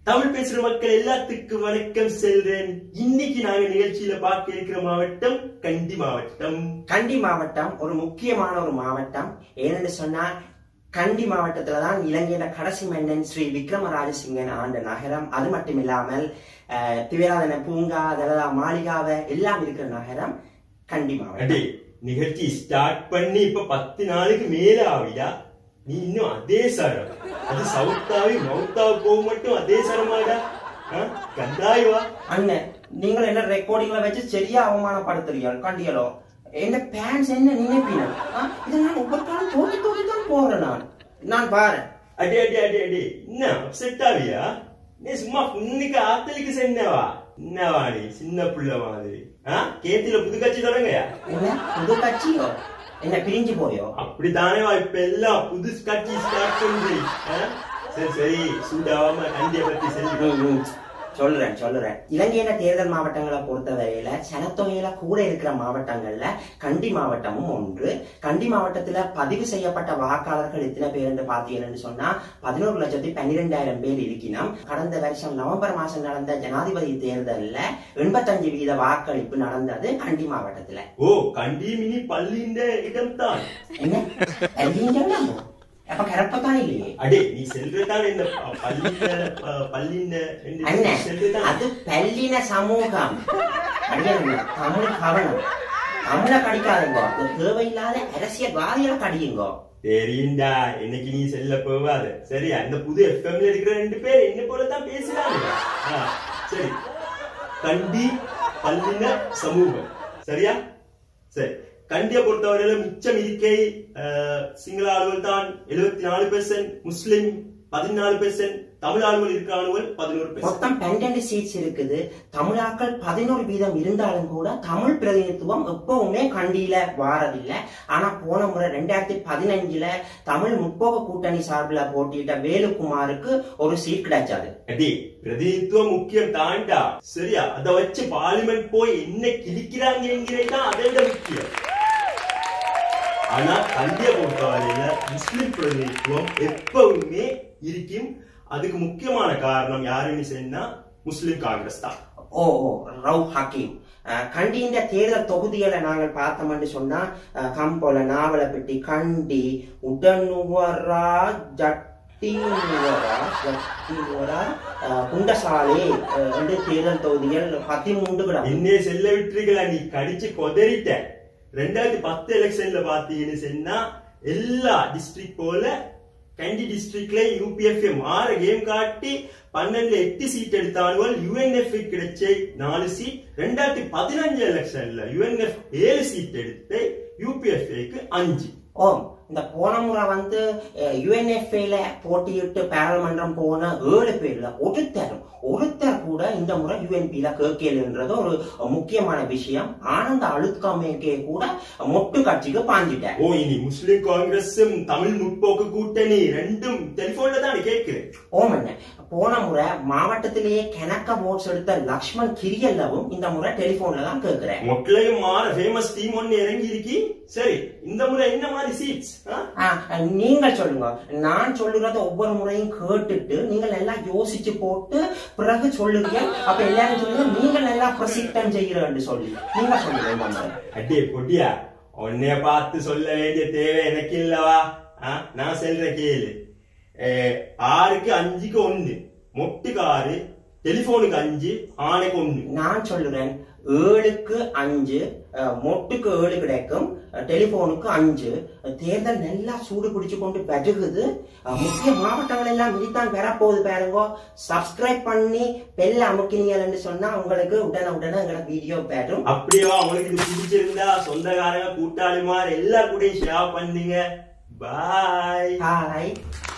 தமிழ் பேசுற மக்கள் எல்லாத்துக்கும் வணக்கம் செல்றேன் இன்னைக்கு நாங்க நிகழ்ச்சியில பார்க்க இருக்கிற மாவட்டம் கண்டி மாவட்டம் கண்டி மாவட்டம் ஒரு முக்கியமான ஒரு மாவட்டம் ஏனென்று சொன்னா கண்டி மாவட்டத்துல தான் இலங்கையில கடைசி மன்னன் ஸ்ரீ விக்ரமராஜசிங்கன் ஆண்ட நகரம் அது மட்டும் இல்லாமல் அஹ், திவேராதன பூங்கா தலதா மாளிகாவை எல்லாம் இருக்கிற நகரம் கண்டி மாவட்டம் அடே நிகழ்ச்சி ஸ்டார்ட் பண்ணி இப்ப பத்து நாளுக்கு மேல ஆவியா நீ இன்னும் அதே சரம் அது சவுத்தாவி மவுத்தாவி போக மட்டும் அதே சரமாடா கந்தாய் வா அண்ணன் நீங்கள் என்ன ரெக்கார்டிங்ல வச்சு சரியா அவமானப்படுத்துறீங்க கண்டியலோ என்ன பேன்ஸ் என்ன நினைப்பீங்க ஆ, இதை நான் ஒவ்வொரு காலம் தோக்கி தோக்கி தான் போறேன் நான் நான் பாரு அடே அடே அடே அடே என்ன அப்செட் ஆவியா நீ சும்மா புண்ணிக்கு ஆத்தலுக்கு சென்னவா என்னவா நீ சின்ன புள்ள மாதிரி ஆ கேத்தில புது கட்சி தொடங்கயா என்ன புது கட்சியோ என்ன பிரிஞ்சு போயோ அப்படித்தானே வா இப்ப எல்லாம் புது கட்சி ஸ்டார்ட் பண்றி ஆ? சரி சரி சூடாவாம கண்டிய பத்தி செல்லு ம், ம். சொல்றேன் சொல்றேன் இலங்கையில தேர்தல் மாவட்டங்களை பொறுத்தவரையில சனத்தொகையில கூட இருக்கிற மாவட்டங்கள்ல கண்டி மாவட்டமும் ஒன்று கண்டி மாவட்டத்துல பதிவு செய்யப்பட்ட வாக்காளர்கள் எத்தனை பேர் என்று பாத்தீங்கன்னு சொன்னா பதினோரு லட்சத்தி பன்னிரெண்டாயிரம் பேர் இருக்கணும் கடந்த வருஷம் நவம்பர் மாசம் நடந்த ஜனாதிபதி தேர்தல்ல எண்பத்தஞ்சு வீத வாக்களிப்பு நடந்தது கண்டி மாவட்டத்துல ஓ கண்டி மினி பள்ளிஇந்த இடம் தான் என்ன எல்லாம் அப்ப கரெக்டாதான் இல்லையே அடே நீ செல்றதான் இந்த ப- பள்ளிஇந்த ப- பள்ளிந்த ரெண்டு அண்ணன் செல்றதான் அது பல்லின சமூகம் அடியண்ணா, தமிழ் கவனம் தமிழ கடிக்காதீங்க இந்த தேவையில்லாத அரசியல்வாதிகளை கடியுங்க தெரியும்டா இன்னைக்கு நீ செல்ல போவாத சரியா இந்த புது எஃப்எம்ல இருக்கிற ரெண்டு பேர் என்ன போல தான் பேசுறாங்க ஆ, சரி கண்டி பல்லின சமூகம் சரியா சரி கண்டியை பொறுத்தவரையில மிச்சம் இருக்கை அஹ், சிங்கள ஆளுகள் தான் எழுபத்தி நாலு பெர்சென்ட் முஸ்லிம் பதினாலு பெர்சென்ட் தமிழ் ஆளுகள் இருக்கிற ஆளுகள் பதினோரு பெர்சென்ட் மொத்தம் பன்னெண்டு சீட்ஸ் இருக்குது தமிழாக்கள் பதினோரு வீதம் இருந்தாலும் கூட தமிழ் பிரதிநிதித்துவம் எப்பவுமே கண்டியில வாரதில்லை ஆனா போன முறை ரெண்டாயிரத்தி பதினஞ்சுல தமிழ் முற்போக்கு கூட்டணி சார்பில் போட்டியிட்ட வேலுக்குமாருக்கு ஒரு சீட் கிடைச்சது அடி பிரதிநிதித்துவம் முக்கியம் தாண்டா சரியா அத வச்சு பார்லிமெண்ட் போய் என்ன கிழிக்கிறாங்க என்கிறதான் அதை விட முக்கியம் ஆனா கண்டிய பொறுத்தவரையில முஸ்லிம் பிரதிநிதித்துவம் எப்பவுமே இருக்கும் அதுக்கு முக்கியமான காரணம் யாருன்னு சொன்னா முஸ்லிம் காங்கிரஸ் தான் ஓ ஓ ரவ் ஹக்கீம் அஹ், கண்டியின் தேர்தல் தொகுதிகளை நாங்கள் பார்த்தோம்னு சொன்னா அஹ், கம்போல நாவலப்பட்டி கண்டி உடனுவரா ஜட்டினுவரா ஜட்டினுவரா அஹ், குண்டசாலை அஹ், ரெண்டு தேர்தல் தொகுதிகள் பதிமூன்று கிடக்கும் என்னே செல்ல விட்டுருக்கல நீ கடிச்சு கொதறிட்ட ரெண்டாயிரத்தி பத்து எலெக்ஷன்ல பாத்தீங்கன்னு சொன்னா எல்லா டிஸ்ட்ரிக்ட் போல கண்டி டிஸ்ட்ரிக்ட்ல யூபிஎஃப் மாற கேம் காட்டி பன்னெண்டுல எட்டு சீட் எடுத்தானுவல் யுஎன்எஃப் கிடைச்ச நாலு சீட் ரெண்டாயிரத்தி பதினஞ்சு எலெக்ஷன்ல யுஎன்எஃப் ஏழு சீட் எடுத்து யூபிஎஃப்ஏக்கு அஞ்சு ஓம் இந்த போன முறை வந்து யுஎன்எஃப்ஏல போட்டியிட்டு பாராளுமன்றம் போன ஏழு பேர்ல ஒருத்தரும் ஒருத்தர் கூட இந்த முறை யுஎன்பில கேட்கலன்றது ஒரு முக்கியமான விஷயம் ஆனந்த அழுத்காமேக்கே கூட மொட்டு கட்சிக்கு பாஞ்சிட்டார் ஓ இனி முஸ்லிம் காங்கிரஸும் தமிழ் முற்போக்கு கூட்டணி ரெண்டும் டெலிபோன்ல தான் கேட்கிறேன் ஓம் என்ன போன முறை மாவட்டத்திலேயே கணக்க ஓட்ஸ் எடுத்த லக்ஷ்மண் கிரியல்லவும் இந்த முறை டெலிபோன்ல தான் கேட்கிறேன் மொக்களையும் மாற ஃபேமஸ் டீம் ஒன்னு இறங்கி இருக்கி சரி இந்த முறை என்ன மாதிரி சீட்ஸ் ஆ, நீங்கள் சொல்லுங்க நான் சொல்லுறத ஒவ்வொரு முறையும் கேட்டுட்டு நீங்கள் எல்லாம் யோசிச்சு போட்டு பிறகு சொல்லுங்க அப்ப எல்லாரும் சொல்லுங்க நீங்கள் நல்லா பிரசித்தம் செய்கிறேன்னு சொல்லி நீங்க சொல்லுங்க இந்த முறை. அடே பொடியா உன்னைய பார்த்து சொல்ல வேண்டிய தேவை எனக்கு இல்லவா ஆ, நான் செல்ற கேளு ஏ, ஆறுக்கு அஞ்சுக்கு ஒண்ணு மொட்டுக்கு ஆறு டெலிபோனுக்கு அஞ்சு ஆணைக்கு ஒண்ணு நான் சொல்லுறேன் ஏழுக்கு அஞ்சு அஹ், மொட்டுக்கு ஏழு கிடைக்கும் அஹ், டெலிபோனுக்கு அஞ்சு அஹ், தேர்தல் நல்லா சூடு பிடிச்சு கொண்டு பெருகுது அஹ், முக்கிய மாவட்டங்கள் எல்லாம் இனித்தான் பெறப்போகுது பாருங்க சப்ஸ்கிரைப் பண்ணி பெல்ல அமுக்கினீங்கன்னு சொன்னா உங்களுக்கு உடனே உடனே எங்களோட வீடியோ பெறும் அப்படியே உங்களுக்கு இது பிடிச்சிருந்தா சொந்தக்காரங்க கூட்டாளிமார் எல்லாரும் கூட ஷேர் பண்ணுங்க பாய் ஹாய்